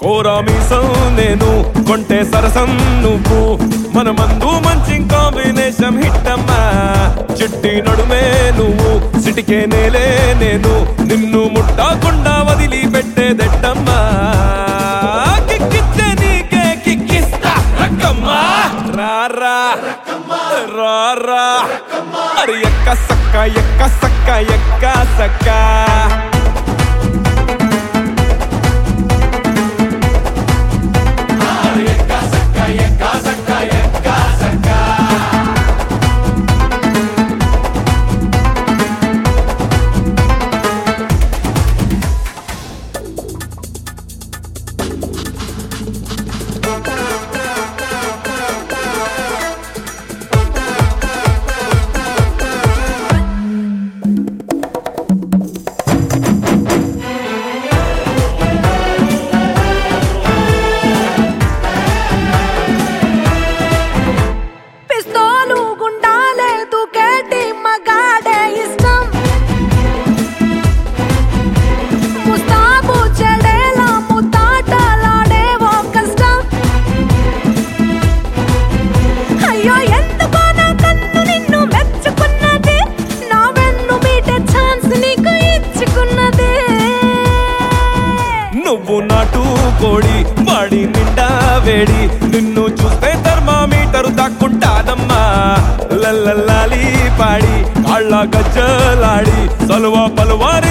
కోరా మీసం నేను కొంటే సరసం నువ్వు మన మందు మంచి కాంబినేషన్ హిట్ అమ్మా చిట్టి నడుమే నువ్వు సిటికే నేలే నేను నిన్ను ముట్టకుండా వదిలి పెట్టేదెట్టమ్మా కిక్కిచ్చే నీకే కిక్కిస్తా రక్కమ్మా రారా రారా అరే ఎక్క సక్క ఎక్క సక్క ఎక్క సక్క పిస్తోలు గుండాలే తూకేటి మగాడే ఇష్టం ముస్తాబు చెడేలా ముతాటలాడేవో కష్టం అయ్యో ఎందుకో నా కన్ను నిన్ను మెచ్చుకున్నది నా వెన్ను మీటే ఛాన్స్ నీకు ఇచ్చుకున్నది నువ్వు నాటు కోడి వాడి నిండా వేడి నిన్ను చూస్తే థర్మామీటరు దాక్కుంటానమ్మా లల్లల్లాలి పాడి కాళ్ళ గజ్జలాడి సలువ పలువారి